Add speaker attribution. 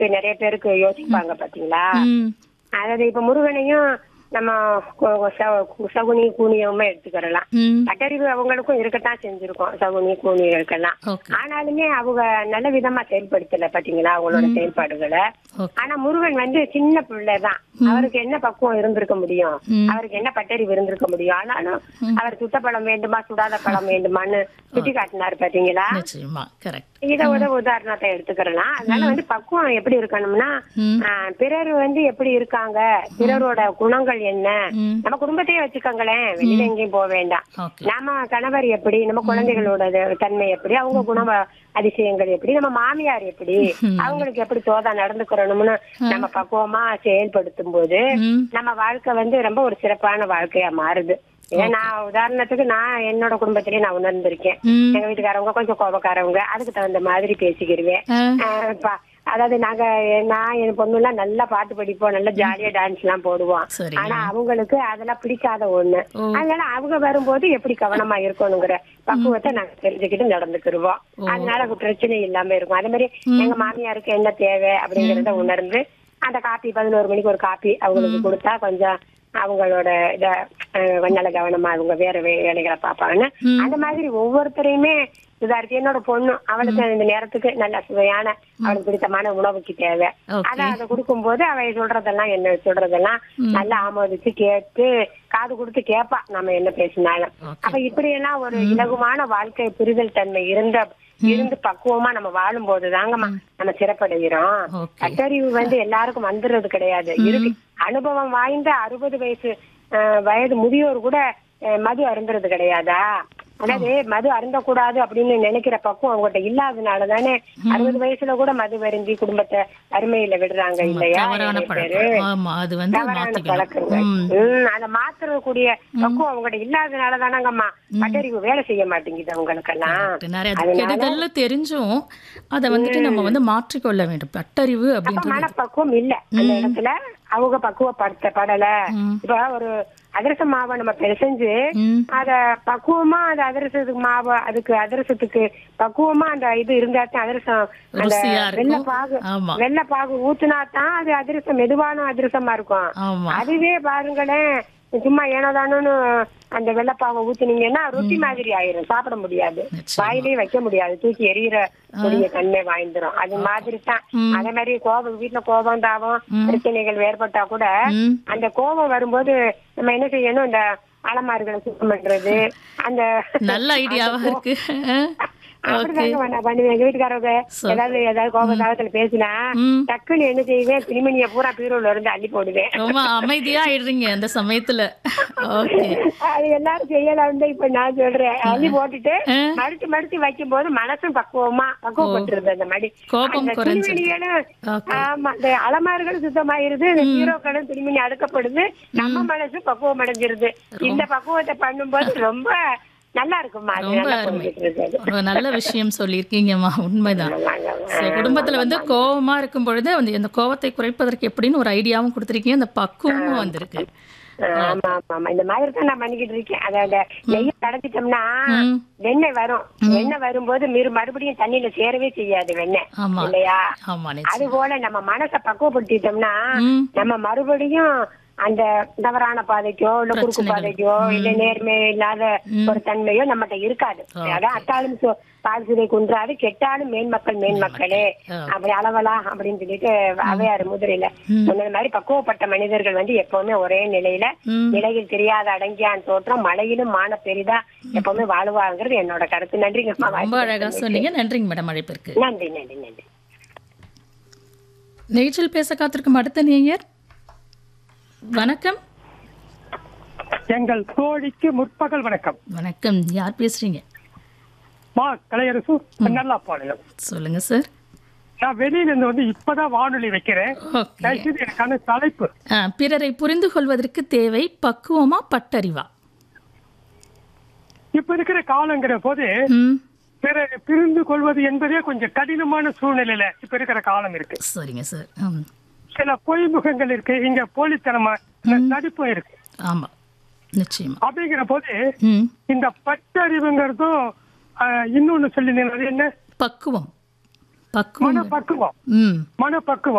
Speaker 1: நிறைய பேருக்கு யோசிப்பாங்க பாத்தீங்களா
Speaker 2: ம்
Speaker 1: அதாவது இப்ப முருகனையும் நம்ம கு- கு- ச- சகுனி கூனியவுமே எடுத்துக்கிறலாம்
Speaker 2: ம்
Speaker 1: பட்டறிவு அவங்களுக்கும் இருக்கத்தான் செஞ்சிருக்கோம் சகுனி கூனிகளுக்கெல்லாம்
Speaker 2: ஓகே
Speaker 1: ஆனாலுமே அவங்க நல்ல விதமா செயல்படுத்தல பாத்தீங்களா அவங்களோட செயல்பாடுகளை
Speaker 2: ஓகே
Speaker 1: ஆனா முருகன் வந்து சின்ன பிள்ளைதான் அவருக்கு என்ன பக்குவம் இருந்திருக்க முடியும்
Speaker 2: ம்.
Speaker 1: அவருக்கு என்ன பட்டறிவு இருந்திருக்க முடியும் ஆனாலும் அவர் சுட்ட பழம் வேண்டுமா சுடாத பழம் வேண்டுமான்னு சுட்டி காட்டினாரு பாத்தீங்களா
Speaker 2: நிச்சயமா கரெக்ட்
Speaker 1: இத உத உதாரணத்தை எடுத்துக்கிறலாம் அதனால வந்து பக்குவம் எப்படி இருக்கணும்னா
Speaker 2: ம்
Speaker 1: ஆஹ், பிறர் வந்து எப்படி இருக்காங்க பிறரோட குணங்கள் என்ன
Speaker 2: ம்
Speaker 1: நம்ம குடும்பத்தையே வச்சுக்கோங்களேன் வெளியில எங்கேயும் போக வேண்டாம்
Speaker 2: ஓகே
Speaker 1: நம்ம கணவர் எப்படி நம்ம குழந்தைகளோட இது- தன்மை எப்படி அவங்க குண அதிசயங்கள் எப்படி நம்ம மாமியார் எப்படி அவங்களுக்கு எப்படி தோதா நடந்துக்கிறோம்னு நம்ம பக்குவமா செயல்படுத்தும் போது
Speaker 2: ம்
Speaker 1: நம்ம வாழ்க்கை வந்து ரொம்ப ஒரு சிறப்பான வாழ்க்கையா மாறுது ஏன்னா நான் உதாரணத்துக்கு நான் என்னோட குடும்பத்திலேயே நான் உணர்ந்திருக்கேன்
Speaker 2: ம்
Speaker 1: எங்க வீட்டுக்காரவங்க கொஞ்சம் கோபக்காரவங்க அதுக்கு தகுந்த மாதிரி பேசிக்கிருவேன்
Speaker 2: ஆ,
Speaker 1: ஆஹ் ப- அதாவது நாங்க நான் என் பொண்ணுலாம் நல்லா பாட்டு படிப்போம் நல்லா ஜாலியா டான்ஸ் எல்லாம் போடுவோம்
Speaker 2: சரி
Speaker 1: ஆனா அவங்களுக்கு அதெல்லாம் பிடிக்காத ஒண்ணு
Speaker 2: ஓ.
Speaker 1: அதனால அவங்க வரும்போது எப்படி கவனமா இருக்கணுங்கிற பக்குவத்தை நாங்க தெரிஞ்சுக்கிட்டு நடந்துக்கிருவோம் அதனால பிரச்சனை இல்லாம இருக்கும் அதே மாதிரி எங்க மாமியாருக்கு என்ன தேவை அப்படிங்கறத உணர்ந்து அந்த காப்பி பதினோரு மணிக்கு ஒரு காப்பி அவங்களுக்கு கொடுத்தா கொஞ்சம் அவங்களோட இத அஹ், கொஞ்சம் நல்ல கவனமா அவங்க வேற வே- வேலைகளை பார்ப்பாங்கன்னு அந்த மாதிரி ஒவ்வொருத்தரையுமே இதா இருக்கு என்னோட பொண்ணு அவளுக்கு இந்த நேரத்துக்கு நல்ல சுவையான அவளுக்கு பிடித்தமான உணவுக்கு தேவை
Speaker 2: ஓகே
Speaker 1: அத அதை கொடுக்கும்போது அவ சொல்றதெல்லாம் என்ன சொல்றதெல்லாம் நல்லா ஆமோதிச்சு கேட்டு காது கொடுத்து கேப்பா நம்ம என்ன பேசினாலும்
Speaker 2: ஓகே
Speaker 1: அப்ப இப்படி எல்லாம் ஒரு இலகுவான வாழ்க்கை புரிதல் தன்மை இருந்த இருந்து பக்குவமா நம்ம வாழும் போது தாங்கம்மா நம்ம சிறப்படைகிறோம்
Speaker 2: ஓகே
Speaker 1: பட்டறிவு வந்து எல்லாருக்கும் வந்துடுறது கிடையாது இருக்கு அனுபவம் வாய்ந்த அறுபது வயசு அஹ், வயது முதியோர் கூட அஹ், மது அருந்துறது கிடையாதா அதாவது மது அருந்தக்கூடாது அப்படின்னு நினைக்கிற பக்குவம் அவங்ககிட்ட இல்லாதனால தானே அறுபது வயசுல கூட மது வருந்தி குடும்பத்தை அருமையில விடுறாங்க இல்லையா
Speaker 2: தவறான
Speaker 1: நிறைய பேரு
Speaker 2: பழக்கம் ஆமா அது வந்து
Speaker 1: தவறான
Speaker 2: மாத்திக்கணும்
Speaker 1: பழக்கங்கள்
Speaker 2: ம்
Speaker 1: ம், அத மாத்துறக்கூடிய பக்குவம் அவங்ககிட்ட இல்லாதனால தானங்கம்மா பட்டறிவு வேலை செய்ய மாட்டேங்குது அவங்களுக்கெல்லாம்
Speaker 2: correct. நிறைய அது கெடுதல்ல தெரிஞ்சும் அதை வந்துட்டு நம்ம வந்து மாற்றிக்கொள்ள வேண்டும் பட்டறிவு
Speaker 1: அப்ப
Speaker 2: அப்படின்றது
Speaker 1: மனப்பக்குவம் இல்ல அந்த இடத்துல அவங்க பக்குவப்படுத்த படல
Speaker 2: ம்.
Speaker 1: இப்ப ஒரு அதிரச மாவை நம்ம பிசைஞ்சு
Speaker 2: ம்
Speaker 1: அத பக்குவமா அந்த அதிரசத்துக்கு மாவு அதுக்கு அதிரசத்துக்கு பக்குவமா அந்த இது இருந்தா தான் அதிரசம் அந்த
Speaker 2: ருசியா
Speaker 1: வெள்ளை
Speaker 2: இருக்கும்
Speaker 1: பாகு
Speaker 2: ஆமா
Speaker 1: வெள்ளை பாகு ஊத்துனா தான் அது அதிரசம் மெதுவான அதிரசமா இருக்கும்
Speaker 2: ஆமா
Speaker 1: அதுவே பாருங்களேன் சும்மா ஏனோதானோன்னு அந்த வெள்ளப்பாவை ஊத்துனீங்கன்னா ரொட்டி மாதிரி ஆயிரும் சாப்பிட முடியாது
Speaker 2: நிச்சயமா.
Speaker 1: வாயிலே வைக்க முடியாது தூக்கி எரியற கூடிய தன்மை வாய்ந்துரும் அது மாதிரி தான்
Speaker 2: ம்.
Speaker 1: அதே மாதிரி கோபம் வீட்டுல கோபம் தாபம் பிரச்சனைகள் ஏற்பட்டா கூட
Speaker 2: ம்
Speaker 1: அந்த கோபம் வரும்போது நம்ம என்ன செய்யணும் இந்த அலமாறுகளை சுத்தம் பண்றது அந்த
Speaker 2: நல்ல ஐடியாவா இருக்கு ஓகே
Speaker 1: அப்படிதாங்க நான் பண்ணுவேன் எங்க வீட்டுக்காரங்க
Speaker 2: சரி.
Speaker 1: ஏதாவது ஏதாவது கோப தாபத்துல பேசினா
Speaker 2: ம்
Speaker 1: டக்குன்னு என்ன செய்வேன் துணிமணியை பூரா பீரோல இருந்து அள்ளி போடுவேன்
Speaker 2: ரொம்ப அமைதியா ஆயிடுறீங்க அந்த சமயத்துல ஓகே
Speaker 1: அது எல்லாரும் செய்யலாம் இப்ப நான் சொல்றேன் அள்ளி போட்டுட்டு
Speaker 2: ஆ.
Speaker 1: மடிச்சு மடிச்சு வைக்கும் போது மனசும் பக்குவமா பக்குவப்பட்டுருது அந்த மடி
Speaker 2: கோபம்
Speaker 1: அந்த
Speaker 2: குறைஞ்சிருது.
Speaker 1: துணிமணிகளும்
Speaker 2: ஓகே
Speaker 1: ஆமா இந்த அலமாறுகள் சுத்தமாயிருது இந்த ஹீரோக்களும் துணிமணி அடுக்கப்படுது நம்ம மனசு பக்குவம் அடைஞ்சிருது இந்த பக்குவத்தை பண்ணும்போது ரொம்ப நல்லா இருக்குமா அது
Speaker 2: ரொம்ப
Speaker 1: நல்லா
Speaker 2: அருமை
Speaker 1: போய்கிட்டு இருக்குது
Speaker 2: ஒரு நல்ல விஷயம் சொல்லியிருக்கீங்கம்மா உண்மைதான் So, குடும்பத்துல வந்து கோவமா இருக்கும் பொழுது வந்து இந்த கோவத்தை குறைப்பதற்கு எப்படின்னு ஒரு ஐடியாவும் கொடுத்துருக்கீங்க அந்த பக்குவமும் வந்திருக்கு
Speaker 1: ஆமா ஆமா ஆமா இந்த மாதிரி தான் நான் பண்ணிக்கிட்டு இருக்கேன் அத நெய்ய கடைச்சிட்டோம்னா
Speaker 2: ம்
Speaker 1: வெண்ணெய் வரும் வெண்ணெய் வரும்போது மீறு மறுபடியும் தண்ணியில சேரவே செய்யாது வெண்ணெய்
Speaker 2: ஆமா
Speaker 1: இல்லையா
Speaker 2: ஆமா
Speaker 1: அது
Speaker 2: நிச்சயம்
Speaker 1: போல நம்ம மனசை பக்குவப்படுத்திட்டோம்னா
Speaker 2: ம்
Speaker 1: நம்ம மறுபடியும் அந்த தவறான பாதைக்கோ இல்ல குறுக்கு
Speaker 2: பிரச்சனைகள்.
Speaker 1: பாதைக்கோ இல்ல நேர்மை இல்லாத ஒரு தன்மையோ நம்மகிட்ட இருக்காது அதான் அத்தாலும் சு- பால் சிதை குன்றாது கெட்டாலும் மேன்மக்கள் மேன்மக்களே
Speaker 2: ஆ.
Speaker 1: அப்படி அளவலா அப்படின்னு சொல்லிட்டு அவையாறு முதிரையில சொன்னது மாதிரி பக்குவப்பட்ட மனிதர்கள் வந்து எப்பவுமே ஒரே நிலையில
Speaker 2: ம்
Speaker 1: நிலையில் தெரியாத அடங்கியான் தோற்றம் மழையிலும் மான பெரிதா எப்பவுமே வாழுவாங்கிறது என்னோட கருத்து நன்றிங்கம்மா
Speaker 2: ரொம்ப அழகா சொன்னீங்க நன்றிங்க மேடம் அழைப்பிற்கு
Speaker 1: நன்றி நன்றி நன்றி
Speaker 2: நிகழ்ச்சியில் பேச காத்திருக்கும் அடுத்த நேயர் வணக்கம்
Speaker 3: எங்கள் தோழிக்கு முற்பகல் வணக்கம்
Speaker 2: வணக்கம் யார் பேசுறீங்க
Speaker 3: மா கலையரசு நல்லாப்பாளையம்
Speaker 2: சொல்லுங்க சார்
Speaker 3: நான் வெளியில இருந்து வந்து இப்பதான் வானொலி வைக்கிறேன்
Speaker 2: ஓகே
Speaker 3: தயவுசெய்து எனக்கான தலைப்பு
Speaker 2: ஆ, பிறரை புரிந்து கொள்வதற்கு தேவை பக்குவமா பட்டறிவா
Speaker 3: இப்ப இருக்கிற காலங்கிற போது
Speaker 2: ம்
Speaker 3: பிறரை பிரிந்து கொள்வது என்பதே கொஞ்சம் கடினமான சூழ்நிலையில இப்ப இருக்கிற காலம் இருக்கு
Speaker 2: சரிங்க சார் ம்
Speaker 3: சில பொய்முகங்கள் இருக்கு இங்க போலித்தனமா நடிப்பும் இருக்கு
Speaker 2: ஆமா நிச்சயமா
Speaker 3: அப்படிங்கிற போது
Speaker 2: ம்
Speaker 3: இந்த பட்டறிவுங்கிறதும் ஆஹ், இன்னொன்னு சொல்லி அது என்ன
Speaker 2: பக்குவம் பக்குவம்
Speaker 3: மனப்பக்குவம்
Speaker 2: ம்
Speaker 3: மனப்பக்குவம்